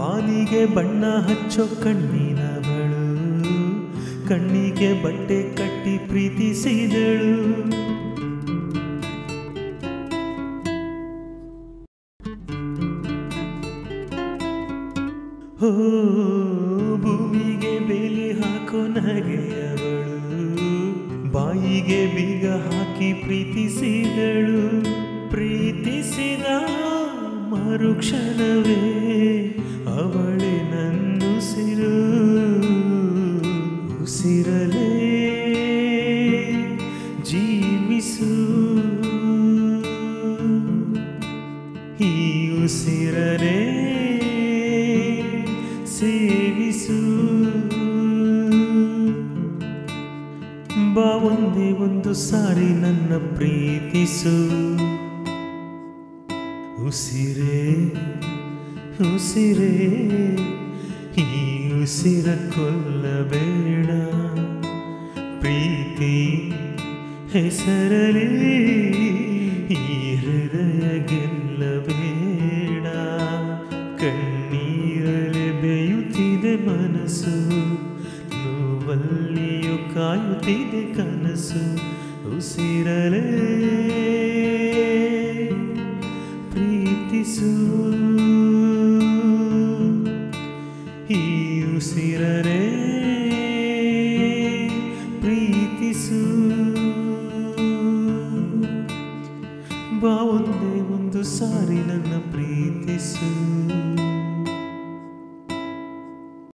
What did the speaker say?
ಬಾಲಿಗೆ ಬಣ್ಣ ಹಚ್ಚೋ ಕಣ್ಣಿನವಳು ಕಣ್ಣಿಗೆ ಬಟ್ಟೆ ಕಟ್ಟಿ ಪ್ರೀತಿಸಿದಳು ಹೋ ಭೂಮಿಗೆ ಬೇಲಿ ಹಾಕೋ ನಗೆಯವಳು ಬಾಯಿಗೆ ಬೀಗ ಹಾಕಿ ಪ್ರೀತಿಸಿದಳು ಪ್ರೀತಿಸಿದ ಮರುಕ್ಷಣವೇ ಅವಳೆ ನನ್ನುಸಿರು ಉಸಿರಲೇ ಜೀವಿಸು ಈ ಉಸಿರನೇ ಸೇವಿಸು ಬಾ ಒಂದೇ ಒಂದು ಸಾರಿ ನನ್ನ ಪ್ರೀತಿಸು ಉಸಿರೇ ಉಸಿರೇ ಈ ಉಸಿರ ಕೊಲ್ಲಬೇಡ ಪ್ರೀತಿ ಹೆಸರಲಿ ಈ ಹೃದಯ ಗೆಲ್ಲಬೇಡ ಕಣ್ಣೀರಲೆ ಬೇಯುತ್ತಿದೆ ಮನಸ್ಸು ನೋವಲ್ಲಿಯೂ ಕಾಯುತ್ತಿದೆ ಕನಸು ಉಸಿರಲೇ ಪ್ರೀತಿಸು ಈ ಉಸಿರರೇ